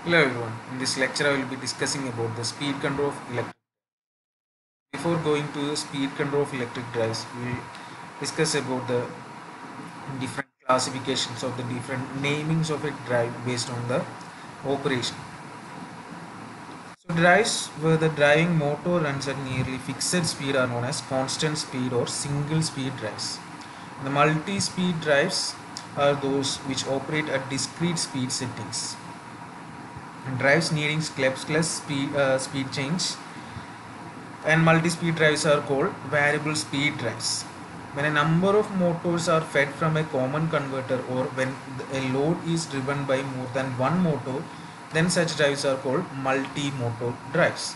Hello everyone. In this lecture, I will be discussing about the speed control of electric. Before going to the speed control of electric drives, we will discuss about the different classifications of the different namings of a drive based on the operation. So drives where the driving motor runs at nearly fixed speed are known as constant speed or single speed drives. The multi-speed drives are those which operate at discrete speed settings drives needing cleftless speed uh, speed change and multi-speed drives are called variable speed drives when a number of motors are fed from a common converter or when a load is driven by more than one motor then such drives are called multi-motor drives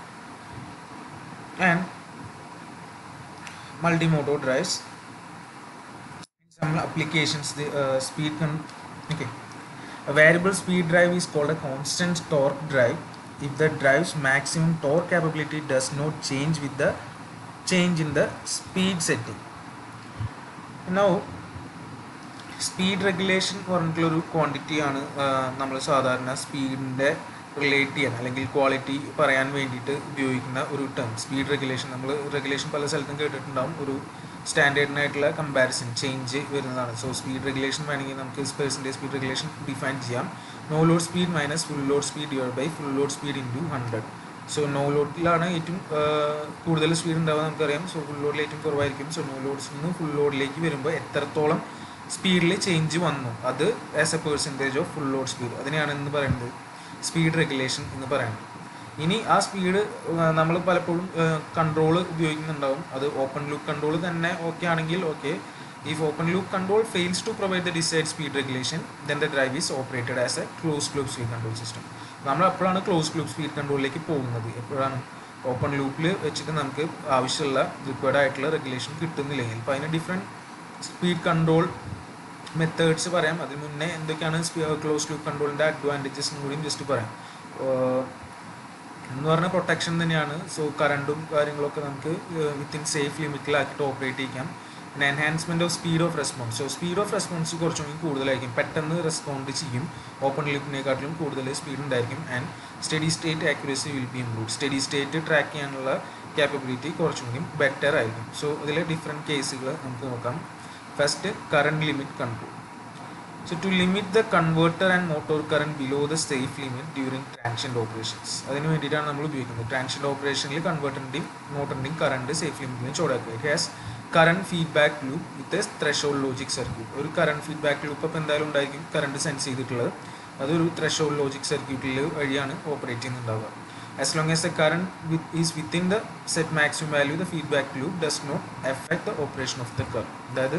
and multi-motor drives in some applications the uh, speed con- okay a variable speed drive is called a constant torque drive if the drive's maximum torque capability does not change with the change in the speed setting. Now speed regulation പറഞ്ഞിട്ടുള്ളൊരു ക്വാണ്ടിറ്റിയാണ് നമ്മൾ സാധാരണ സ്പീഡിൻ്റെ relate ചെയ്യാൻ അല്ലെങ്കിൽ quality പറയാൻ വേണ്ടിയിട്ട് ഉപയോഗിക്കുന്ന ഒരു ടേം സ്പീഡ് റെഗുലേഷൻ നമ്മൾ റെഗുലേഷൻ പല സ്ഥലത്തും കേട്ടിട്ടുണ്ടാവും ഒരു സ്റ്റാൻഡേർഡിനായിട്ടുള്ള കമ്പാരിസൺ ചേഞ്ച് വരുന്നതാണ് സോ സ്പീഡ് റെഗുലേഷൻ വേണമെങ്കിൽ നമുക്ക് പെർസെൻറ്റേജ് സ്പീഡ് റെഗുലേഷൻ ഡിഫൈൻ ചെയ്യാം no load speed minus full load speed divide by full load speed into hundred so no ലോഡിലാണ് ഏറ്റവും കൂടുതൽ സ്പീഡ് ഉണ്ടാവുക നമുക്കറിയാം സോ ഫുൾ ലോഡിൽ ഏറ്റവും കുറവായിരിക്കും സോ നോ ലോഡ്സിൽ നിന്ന് ഫുൾ ലോഡിലേക്ക് വരുമ്പോൾ എത്രത്തോളം സ്പീഡിൽ ചേഞ്ച് വന്നു അത് as a percentage of full load speed അതിനെയാണ് എന്ന് പറയുന്നത് സ്പീഡ് റെഗുലേഷൻ എന്ന് പറയുന്നത് ഇനി ആ സ്പീഡ് നമ്മൾ പലപ്പോഴും കൺട്രോൾ ഉപയോഗിക്കുന്നുണ്ടാവും അത് ഓപ്പൺ ലൂപ്പ് കൺട്രോൾ തന്നെ ഓക്കെ ആണെങ്കിൽ okay if open loop control fails to provide the desired speed regulation then the drive is operated as a close loop speed control system നമ്മൾ അപ്പോഴാണ് ക്ലോസ് ലൂപ്പ് സ്പീഡ് കൺട്രോളിലേക്ക് പോകുന്നത് എപ്പോഴാണ് open ലൂപ്പിൽ വെച്ചിട്ട് നമുക്ക് ആവശ്യമുള്ള റിക്വയർഡ് ആയിട്ടുള്ള റെഗുലേഷൻ കിട്ടുന്നില്ലെങ്കിൽ അപ്പോൾ അതിന് ഡിഫറെൻറ്റ് സ്പീഡ് കൺട്രോൾ മെത്തേഡ്സ് പറയാം അതിന് മുന്നേ എന്തൊക്കെയാണ് ക്ലോസ് ലൂപ്പ് കൺട്രോളിൻ്റെ അഡ്വാൻറ്റേജസ് കൂടിയും ജസ്റ്റ് പറയാം എന്ന് പറഞ്ഞാൽ പ്രൊട്ടക്ഷൻ തന്നെയാണ് സോ കറണ്ടും കാര്യങ്ങളൊക്കെ നമുക്ക് വിത്തിൻ സേഫ് ലിമിറ്റിലാക്കിയിട്ട് ഓപ്പറേറ്റ് ചെയ്യിക്കാം പിന്നെ enhancement of speed of response so speed of response കുറച്ചും കൂടി കൂടുതലായിരിക്കും പെട്ടെന്ന് റെസ്പോണ്ട് ചെയ്യും ഓപ്പൺ ലിപ്പിനെക്കാട്ടിലും കൂടുതൽ സ്പീഡ് ഉണ്ടായിരിക്കും and steady state accuracy will be improve steady state track ചെയ്യാനുള്ള ക്യാപ്പബിലിറ്റി കുറച്ചും കൂടി ബെറ്റർ ആയിരിക്കും സോ ഇതിലെ ഡിഫറെൻറ്റ് കേസുകൾ നമുക്ക് നോക്കാം first current limit control So to limit the converter and motor current below the safe limit during transient operations. അതിന് വേണ്ടിയിട്ടാണ് നമ്മൾ ഉപയോഗിക്കുന്നത് ട്രാൻഷ്യൻ്റ് ഓപ്പറേഷനിൽ കൺവേർട്ടറിൻ്റെയും മോട്ടറിൻ്റെയും കറണ്ട് സേഫ് ലിമിറ്റിന് ചോടാക്കുക it has current feedback loop with threshold logic circuit ഒരു കറണ്ട് ഫീഡ്ബാക്ക് ലൂപ്പ് അപ്പോൾ എന്തായാലും ഉണ്ടായിരിക്കും കറണ്ട് സെൻസ് ചെയ്തിട്ടുള്ളത് അതൊരു ത്രഷോൾ ലോജിക് സർക്യൂട്ടിൽ വഴിയാണ് ഓപ്പറേറ്റ് ചെയ്യുന്നുണ്ടാവുക as long as the current with is within the set maximum value the feedback loop does not effect the operation of the കർ അതായത്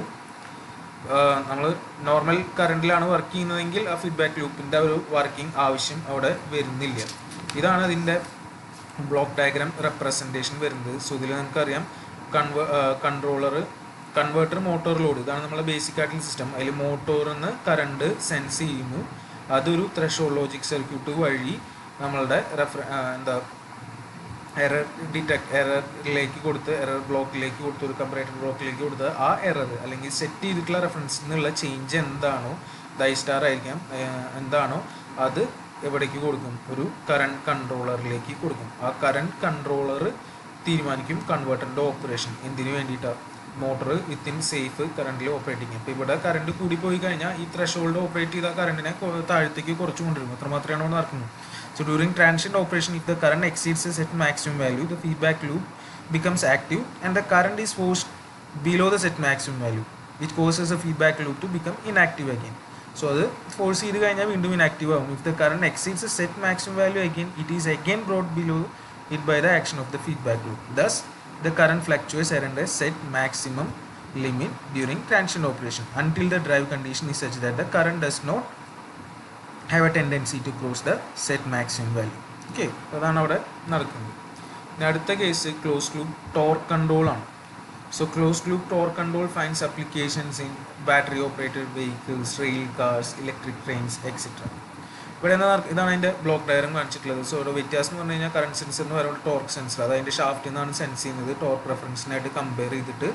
നമ്മൾ നോർമൽ കറണ്ടിലാണ് വർക്ക് ചെയ്യുന്നതെങ്കിൽ ആ ഫീഡ്ബാക്ക് ലൂപ്പിൻ്റെ ഒരു വർക്കിംഗ് ആവശ്യം അവിടെ വരുന്നില്ല ഇതാണ് അതിൻ്റെ ബ്ലോക്ക് ഡയഗ്രാം റെപ്രസെൻറ്റേഷൻ വരുന്നത് സോ ഇതിൽ നമുക്കറിയാം കൺവ കൺട്രോളർ കൺവേർട്ടർ മോട്ടോർ ലോഡ് ഇതാണ് നമ്മളെ ബേസിക് ആയിട്ടുള്ള സിസ്റ്റം അതിൽ മോട്ടോറിൽ നിന്ന് കറണ്ട് സെൻസ് ചെയ്യുന്നു അതൊരു ത്രഷോൾ ലോജിക് സർക്യൂട്ട് വഴി നമ്മളുടെ റെഫർ എന്താ എറർ ഡിറ്റക്ട് എററിലേക്ക് കൊടുത്ത് എറർ ബ്ലോക്കിലേക്ക് കൊടുത്ത് ഒരു കമ്പറേറ്റർ ബ്ലോക്കിലേക്ക് കൊടുത്ത് ആ എറർ അല്ലെങ്കിൽ സെറ്റ് ചെയ്തിട്ടുള്ള റെഫറൻസിൽ നിന്നുള്ള ചേഞ്ച് എന്താണോ ദൈ സ്റ്റാർ ആയിരിക്കാം എന്താണോ അത് എവിടേക്ക് കൊടുക്കും ഒരു കറണ്ട് കൺട്രോളറിലേക്ക് കൊടുക്കും ആ കറണ്ട് കൺട്രോളർ തീരുമാനിക്കും കൺവേർട്ടറിൻ്റെ ഓപ്പറേഷൻ എന്തിനു വേണ്ടിയിട്ടാണ് മോട്ടർ വിത്തിൻ സേഫ് കറണ്ടിൽ ഓപ്പറേറ്റ് ചെയ്യും അപ്പോൾ ഇവിടെ കറണ്ട് കൂടി പോയി കഴിഞ്ഞാൽ ഈ ത്രഷോൾഡ് ഓപ്പറേറ്റ് ചെയ്ത കറണ്ടിനെ താഴത്തേക്ക് കുറച്ച് കൊണ്ടുവരും അത്ര മാത്രമാണ് നടക്കുന്നത് So during transient operation, if the current exceeds a set maximum value, the feedback loop becomes active and the current is forced below the set maximum value, which causes the feedback loop to become inactive again. So അത് force ചെയ്ത് കഴിഞ്ഞാൽ വീണ്ടും inactive ആവും if the current exceeds a set maximum value again it is again brought below it by the action of the feedback loop thus the current fluctuates around a set maximum limit during transient operation until the drive condition is such that the current does not have a tendency to cross the set maximum value okay അതാണ് അവിടെ നടക്കുന്നത് ഇനി അടുത്ത case close loop torque control ആണ് so close loop torque control finds applications in battery operated vehicles rail cars electric trains etcetera ഇവിടെ എന്താ ഇതാണ് അതിൻ്റെ ബ്ലോക്ക് ഡയഗ്രം കാണിച്ചിട്ടുള്ളത് സോ ഒരു വ്യത്യാസം എന്ന് പറഞ്ഞു കഴിഞ്ഞാൽ കറണ്ട് സെൻസർ എന്ന് പറയുമ്പോൾ ടോർക്ക് സെൻസർ അത് അതിൻ്റെ ഷാഫ്റ്റിൽ നിന്നാണ് സെൻസ് ചെയ്യുന്നത് ടോർക്ക് റെഫറൻസിനായിട്ട് കമ്പയർ ചെയ്തിട്ട്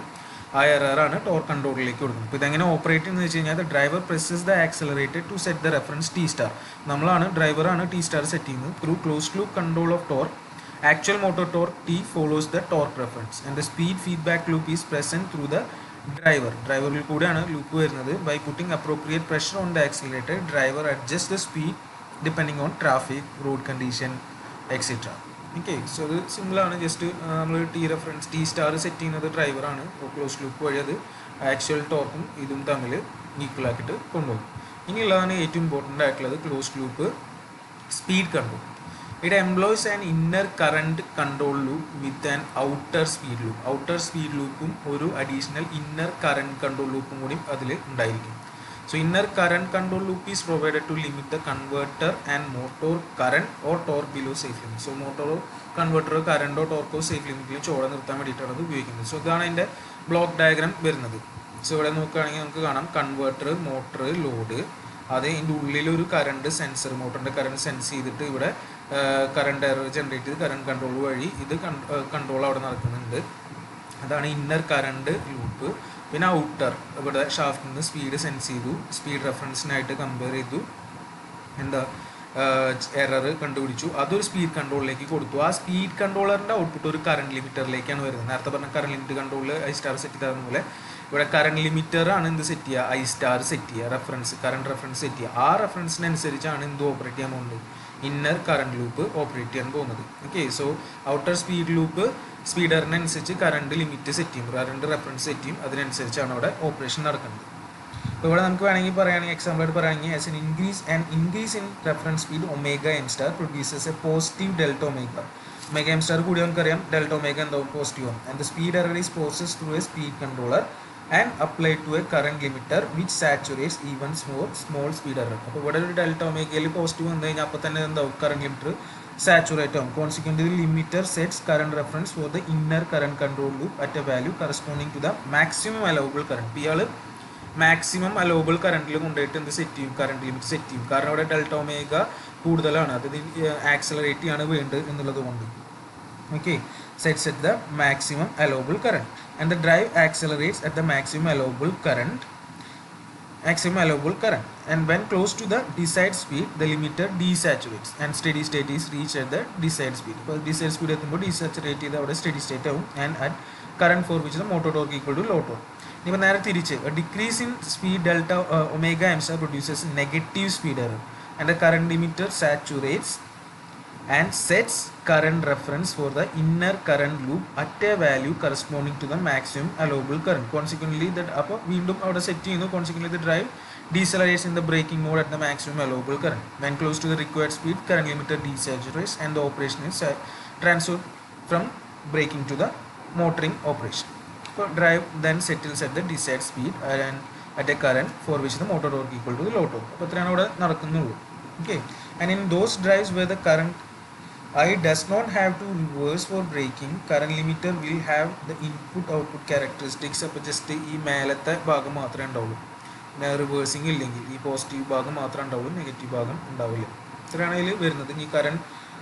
ആ എററാണ് ടോർ കൺട്രോളിലേക്ക് കൊടുക്കുന്നത് അപ്പോൾ ഇതെങ്ങനെ ഓപ്പറേറ്റ് ചെയ്യുന്നത് വെച്ച് കഴിഞ്ഞാൽ driver presses the accelerated to set the reference T star നമ്മളാണ് ഡ്രൈവറാണ് ടി സ്റ്റാർ സെറ്റ് ചെയ്യുന്നത് through close loop control of torque actual motor torque T follows the torque reference and the speed feedback loop is present through the driver ഡ്രൈവറിൽ കൂടെയാണ് loop വരുന്നത് by putting appropriate pressure on the accelerator driver adjust the speed depending on traffic road condition etcetera okay so അത് സിമ്പിളാണ് just നമ്മൾ T reference T star set ചെയ്യുന്നത് ഡ്രൈവറാണ് close loop വഴി അത് ആക്ച്വൽ ടോർക്കും ഇതും തമ്മിൽ ഈക്വൽ ആക്കിയിട്ട് കൊണ്ടുപോകും ഇനിയുള്ളതാണ് ഏറ്റവും ഇമ്പോർട്ടൻ്റ് ആയിട്ടുള്ളത് close loop speed control it employs an inner current control loop with an outer speed loop outer speed ലൂപ്പും ഒരു അഡീഷണൽ ഇന്നർ കറണ്ട് കൺട്രോൾ ലൂപ്പും കൂടി അതിൽ ഉണ്ടായിരിക്കും So inner current control loop is provided to limit the converter and motor current or torque below safe limit. So motor കൺവെർട്ടറോ കറണ്ടോ ടോർക്കോ safe ലിമിറ്റിലും ചോട നിർത്താൻ വേണ്ടിയിട്ടാണ് അത് ഉപയോഗിക്കുന്നത് സോ ഇതാണ് അതിൻ്റെ ബ്ലോക്ക് ഡയഗ്രാം വരുന്നത് സോ ഇവിടെ നോക്കുകയാണെങ്കിൽ നമുക്ക് കാണാം കൺവെർട്ടർ മോട്ടർ ലോഡ് അത് ഇതിൻ്റെ ഉള്ളിൽ ഒരു കറണ്ട് സെൻസർ മോട്ടറിൻ്റെ കറണ്ട് സെൻസ് ചെയ്തിട്ട് ഇവിടെ കറണ്ട് എറർ ജനറേറ്റ് ചെയ്ത് കറണ്ട് കൺട്രോൾ വഴി ഇത് കൺട്രോൾ അവിടെ നടക്കുന്നുണ്ട് അതാണ് ഇന്നർ കറണ്ട് ലൂപ്പ് പിന്നെ ഔട്ടർ ഇവിടെ ഷാഫ്റ്റിൽ നിന്ന് സ്പീഡ് സെൻസ് ചെയ്തു സ്പീഡ് റെഫറൻസിനായിട്ട് കമ്പയർ ചെയ്തു എന്താ എറർ കണ്ടുപിടിച്ചു അതൊരു സ്പീഡ് കൺട്രോളിലേക്ക് കൊടുത്തു ആ സ്പീഡ് കൺട്രോളറിൻ്റെ ഔട്ട്പുട്ട് ഒരു കറണ്ട് ലിമിറ്ററിലേക്കാണ് വരുന്നത് നേരത്തെ പറഞ്ഞ കറണ്ട് ലിമിറ്റ് കൺട്രോളിൽ ഐ സ്റ്റാർ സെറ്റ് ചെയ്ത പോലെ ഇവിടെ കറണ്ട് ലിമിറ്റർ ആണ് എന്ത് സെറ്റ് ചെയ്യുക ഐ സ്റ്റാർ സെറ്റ് ചെയ്യുക റെഫറൻസ് കറണ്ട് റെഫറൻസ് സെറ്റ് ചെയ്യുക ആ റെഫറൻസിനനുസരിച്ചാണ് എന്ത് ഓപ്പറേറ്റ് ചെയ്യാൻ പോകുന്നത് ഇന്നർ കറണ്ട് ലൂപ്പ് ഓപ്പറേറ്റ് ചെയ്യാൻ പോകുന്നത് okay so outer speed loop സ്പീഡറിനനുസരിച്ച് കറണ്ട് ലിമിറ്റ് സെറ്റ് ചെയ്യും കറണ്ട് റെഫറൻസ് സെറ്റ് ചെയ്യും അതിനനുസരിച്ചാണ് അവിടെ ഓപ്പറേഷൻ നടക്കുന്നത് അപ്പോൾ ഇവിടെ നമുക്ക് വേണമെങ്കിൽ പറയുകയാണെങ്കിൽ എക്സാമ്പിൾ ആയിട്ട് പറയുകയാണെങ്കിൽ as an increase and increase in reference speed omega m star produces a positive delta omega omega m star കൂടി നമുക്കറിയാം ഡെൽറ്റ ഒമേഗ എന്താവും പോസിറ്റീവ് ആണ് and the speed error is process through a speed controller and apply to a current limiter which saturates even small small speed error അപ്പോൾ ഇവിടെ ഒരു delta ഒമേഗയിൽ positive വന്നു കഴിഞ്ഞാൽ അപ്പോൾ തന്നെ എന്താവും കറണ്ട് ലിമിറ്റർ സാച്ചുറേറ്റ് ആവും consequent limiter sets current reference for the inner current control loop at a value corresponding to the maximum allowable current ഇയാൾ മാക്സിമം അലോബിൾ കറണ്ടിൽ കൊണ്ടുപോയിട്ട് എന്ത് സെറ്റ് ചെയ്യും കറണ്ട് ലിമിറ്റ് സെറ്റ് ചെയ്യും കാരണം അവിടെ ഡെൽറ്റ ഒമേഗ കൂടുതലാണ് അത് ആക്സലറേറ്റ് ചെയ്യാണ് വേണ്ടത് എന്നുള്ളത് കൊണ്ട് okay set set the maximum allowable current and the drive accelerates at the maximum allowable current maximum allowable current and when close to the desired speed the limiter desaturates and steady state is reached at the desired speed അപ്പോൾ desired speed എത്തുമ്പോൾ desaturate ചെയ്ത് അവിടെ steady state ആവും and at current for which the motor torque equal to low torque ഇനിയിപ്പോൾ നേരെ തിരിച്ച് decrease in speed delta omega m star produces negative speed error and the current limiter saturates and sets current reference for the inner current loop at a value corresponding to the maximum allowable current. Consequently, that അപ്പോൾ വീണ്ടും അവിടെ set ചെയ്യുന്നു consequently the drive decelerates in the braking mode at the maximum allowable current. When close to the required speed, current limiter desaturates and the operation is uh, transferred from braking to the motoring operation. So drive then settles at the desired speed and at a current for which the motor torque equal to the low torque. അപ്പോൾ ഇത്രയാണ് അവിടെ നടക്കുന്നുള്ളൂ okay and in those drives where the current I does not have to reverse for braking. Current limiter will have the input output characteristics. അപ്പോൾ just ഈ മേലത്തെ ഭാഗം മാത്രമേ ഉണ്ടാവുള്ളൂ പിന്നെ റിവേഴ്സിങ് ഇല്ലെങ്കിൽ ഈ പോസിറ്റീവ് ഭാഗം മാത്രമേ ഉണ്ടാവുള്ളൂ നെഗറ്റീവ് ഭാഗം ഉണ്ടാവില്ല ഇത്രയാണ് ഇതിൽ വരുന്നത് ഈ current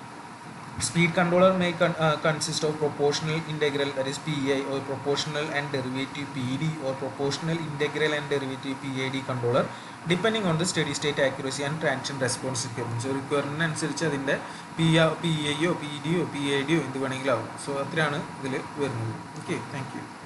speed controller may con- uh, consist of proportional integral that is PI or proportional and derivative PED or proportional integral and derivative PID controller depending on the steady state accuracy and traction response requirements. So requirement അനുസരിച്ച് അതിൻ്റെ P P ഐയോ P ഡിയോ P I ഡിയോ എന്ത് വേണമെങ്കിലും ആവും so അത്രയാണ് ഇതിൽ വരുന്നത് ഓക്കെ താങ്ക് യു